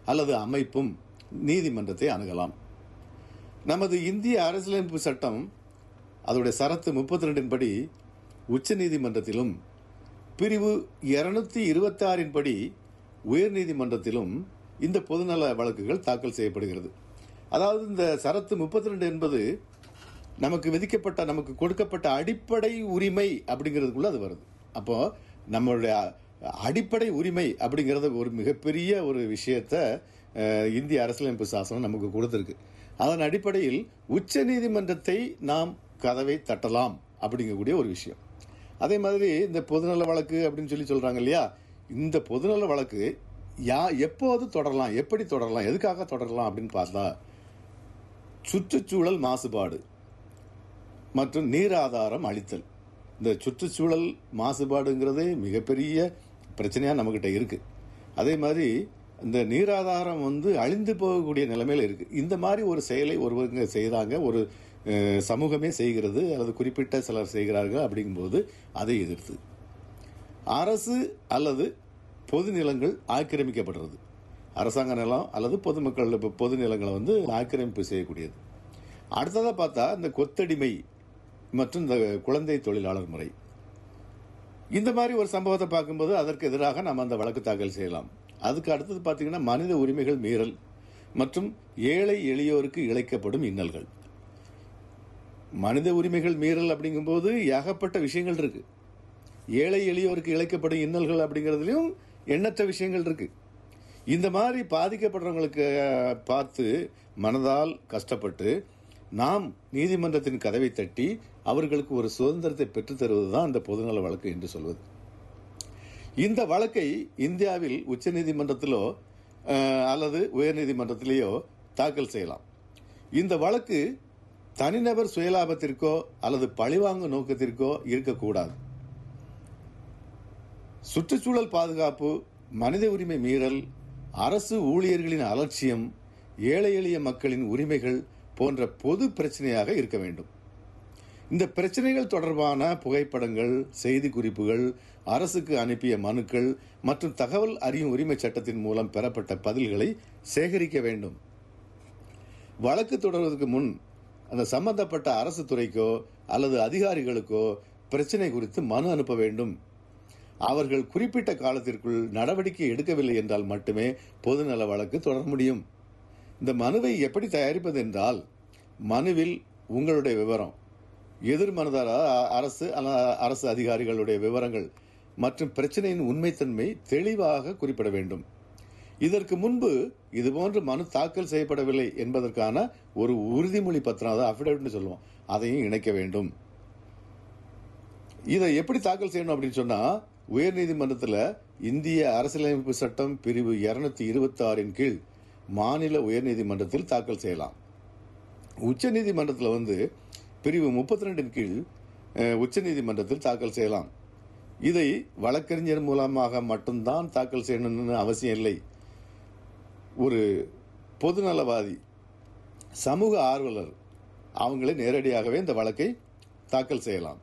அல்லது அமைப்பும் நீதிமன்றத்தை அணுகலாம் நமது இந்திய அரசியலமைப்பு சட்டம் அதோடைய சரத்து முப்பத்தி ரெண்டின் படி உச்ச நீதிமன்றத்திலும் பிரிவு இருநூத்தி இருபத்தி ஆறின் படி உயர்நீதிமன்றத்திலும் இந்த பொதுநல வழக்குகள் தாக்கல் செய்யப்படுகிறது அதாவது இந்த சரத்து முப்பத்தி ரெண்டு என்பது நமக்கு விதிக்கப்பட்ட நமக்கு கொடுக்கப்பட்ட அடிப்படை உரிமை அப்படிங்கிறதுக்குள்ள அது வருது அப்போ நம்மளுடைய அடிப்படை உரிமை அப்படிங்கிறத ஒரு மிகப்பெரிய ஒரு விஷயத்த அஹ், இந்திய அரசியலமைப்பு சாசனம் நமக்கு கொடுத்திருக்கு அதன் அடிப்படையில் உச்ச நீதிமன்றத்தை நாம் கதவை தட்டலாம் அப்படிங்கக்கூடிய ஒரு விஷயம் அதே மாதிரி இந்த பொதுநல வழக்கு அப்படின்னு சொல்லி சொல்றாங்க இல்லையா இந்த பொதுநல வழக்கு யா எப்போது தொடரலாம் எப்படி தொடரலாம் எதுக்காக தொடரலாம் அப்படின்னு பார்த்தா சுற்றுச்சூழல் மாசுபாடு மற்றும் நீர் ஆதாரம் அளித்தல் இந்த சுற்றுச்சூழல் மாசுபாடுங்கிறது மிகப்பெரிய பிரச்சனையா நம்மகிட்ட இருக்கு அதே மாதிரி இந்த நீராதாரம் வந்து அழிந்து போகக்கூடிய நிலைமையில இருக்கு இந்த மாதிரி ஒரு செயலை ஒருவங்க செய்தாங்க ஒரு அஹ், சமூகமே செய்கிறது அல்லது குறிப்பிட்ட சிலர் செய்கிறார்கள் அப்படிங்கும்போது அதை எதிர்த்து அரசு அல்லது பொது நிலங்கள் ஆக்கிரமிக்கப்படுறது அரசாங்க நிலம் அல்லது பொதுமக்கள் இப்ப பொது நிலங்களை வந்து ஆக்கிரமிப்பு செய்யக்கூடியது அடுத்ததா பார்த்தா இந்த கொத்தடிமை மற்றும் இந்த குழந்தை தொழிலாளர் முறை இந்த மாதிரி ஒரு சம்பவத்தை பார்க்கும்போது அதற்கு எதிராக நம்ம அந்த வழக்கு தாக்கல் செய்யலாம் அதுக்கு அடுத்தது பார்த்தீங்கன்னா மனித உரிமைகள் மீறல் மற்றும் ஏழை எளியோருக்கு இழைக்கப்படும் இன்னல்கள் மனித உரிமைகள் மீறல் அப்படிங்கும்போது ஏகப்பட்ட விஷயங்கள் இருக்கு ஏழை எளியோருக்கு இழைக்கப்படும் இன்னல்கள் அப்படிங்கிறதுலயும் எண்ணற்ற விஷயங்கள் இருக்கு இந்த மாதிரி பாதிக்கப்படுறவங்களுக்கு அஹ், பார்த்து மனதால் கஷ்டப்பட்டு நாம் நீதிமன்றத்தின் கதவை தட்டி அவர்களுக்கு ஒரு சுதந்திரத்தை பெற்றுத் தருவதுதான் இந்த பொதுநல வழக்கு என்று சொல்வது இந்த வழக்கை இந்தியாவில் உச்சநீதிமன்றத்திலோ அஹ், அல்லது உயர்நீதிமன்றத்திலேயோ தாக்கல் செய்யலாம் இந்த வழக்கு தனிநபர் சுயலாபத்திற்கோ அல்லது பழிவாங்கும் நோக்கத்திற்கோ இருக்கக்கூடாது சுற்றுச்சூழல் பாதுகாப்பு மனித உரிமை மீறல் அரசு ஊழியர்களின் அலட்சியம் ஏழை எளிய மக்களின் உரிமைகள் போன்ற பொது பிரச்சனையாக இருக்க வேண்டும் இந்த பிரச்சனைகள் தொடர்பான புகைப்படங்கள் செய்தி குறிப்புகள் அரசுக்கு அனுப்பிய மனுக்கள் மற்றும் தகவல் அறியும் உரிமை சட்டத்தின் மூலம் பெறப்பட்ட பதில்களை சேகரிக்க வேண்டும் வழக்கு தொடர்வதற்கு முன் அந்த சம்பந்தப்பட்ட அரசு துறைக்கோ அல்லது அதிகாரிகளுக்கோ பிரச்சனை குறித்து மனு அனுப்ப வேண்டும் அவர்கள் குறிப்பிட்ட காலத்திற்குள் நடவடிக்கை எடுக்கவில்லை என்றால் மட்டுமே பொதுநல வழக்கு தொடர முடியும் இந்த மனுவை எப்படி தயாரிப்பது என்றால் மனுவில் உங்களுடைய விவரம் எதிர் மனுதார அரசு அல்ல அரசு அதிகாரிகளுடைய விவரங்கள் மற்றும் பிரச்சனையின் உண்மைத்தன்மை தெளிவாக குறிப்பிட வேண்டும் இதற்கு முன்பு இதுபோன்று மனு தாக்கல் செய்யப்படவில்லை என்பதற்கான ஒரு உறுதிமொழி பத்திரம் அதாவது அபிடவிட்னு சொல்லுவோம் அதையும் இணைக்க வேண்டும் இதை எப்படி தாக்கல் செய்யணும் அப்படின்னு சொன்னா உயர்நீதிமன்றத்தில் இந்திய அரசியலமைப்பு சட்டம் பிரிவு இருநூத்தி இருபத்தி ஆறின் கீழ் மாநில உயர்நீதிமன்றத்தில் தாக்கல் செய்யலாம் உச்ச நீதிமன்றத்தில் வந்து பிரிவு முப்பத்தி ரெண்டின் கீழ் அஹ், உச்ச நீதிமன்றத்தில் தாக்கல் செய்யலாம் இதை வழக்கறிஞர் மூலமாக மட்டும்தான் தாக்கல் செய்யணும்னு அவசியம் இல்லை ஒரு பொதுநலவாதி சமூக ஆர்வலர் அவங்களே நேரடியாகவே இந்த வழக்கை தாக்கல் செய்யலாம்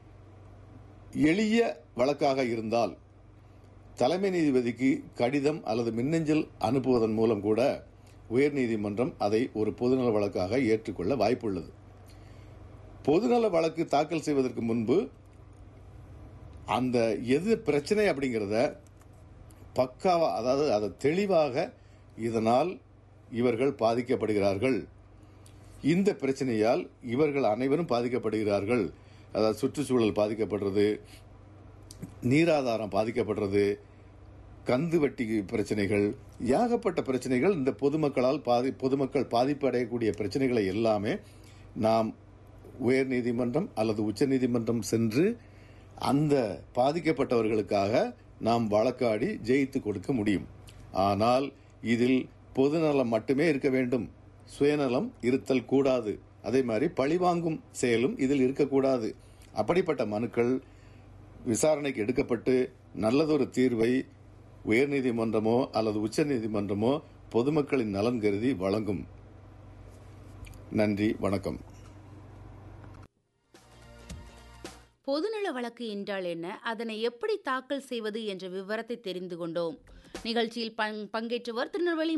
எளிய வழக்காக இருந்தால் தலைமை நீதிபதிக்கு கடிதம் அல்லது மின்னஞ்சல் அனுப்புவதன் மூலம் கூட உயர்நீதிமன்றம் அதை ஒரு பொதுநல வழக்காக ஏற்றுக்கொள்ள வாய்ப்புள்ளது பொதுநல வழக்கு தாக்கல் செய்வதற்கு முன்பு அந்த எது பிரச்சனை அப்படிங்கிறத பக்காவா அதாவது அதை தெளிவாக இதனால் இவர்கள் பாதிக்கப்படுகிறார்கள் இந்த பிரச்சனையால் இவர்கள் அனைவரும் பாதிக்கப்படுகிறார்கள் அதாவது சுற்றுச்சூழல் பாதிக்கப்படுறது நீராதாரம் பாதிக்கப்படுறது கந்து வட்டி பிரச்சனைகள் ஏகப்பட்ட பிரச்சனைகள் இந்த பொதுமக்களால் பாதி பொதுமக்கள் பாதிப்பு அடையக்கூடிய பிரச்சனைகளை எல்லாமே நாம் உயர் நீதிமன்றம் அல்லது உச்ச நீதிமன்றம் சென்று அந்த பாதிக்கப்பட்டவர்களுக்காக நாம் வழக்காடி ஜெயித்து கொடுக்க முடியும் ஆனால் இதில் பொதுநலம் மட்டுமே இருக்க வேண்டும் சுயநலம் இருத்தல் கூடாது அதே மாதிரி பழிவாங்கும் செயலும் இதில் இருக்கக்கூடாது அப்படிப்பட்ட மனுக்கள் விசாரணைக்கு எடுக்கப்பட்டு நல்லதொரு தீர்வை உயர்நீதிமன்றமோ அல்லது உச்ச நீதிமன்றமோ பொதுமக்களின் நலன் கருதி வழங்கும் நன்றி வணக்கம் பொதுநல வழக்கு என்றால் என்ன அதனை எப்படி தாக்கல் செய்வது என்ற விவரத்தை தெரிந்து கொண்டோம் நிகழ்ச்சியில் பங்- பங்கேற்றவர் திருநெல்வேலி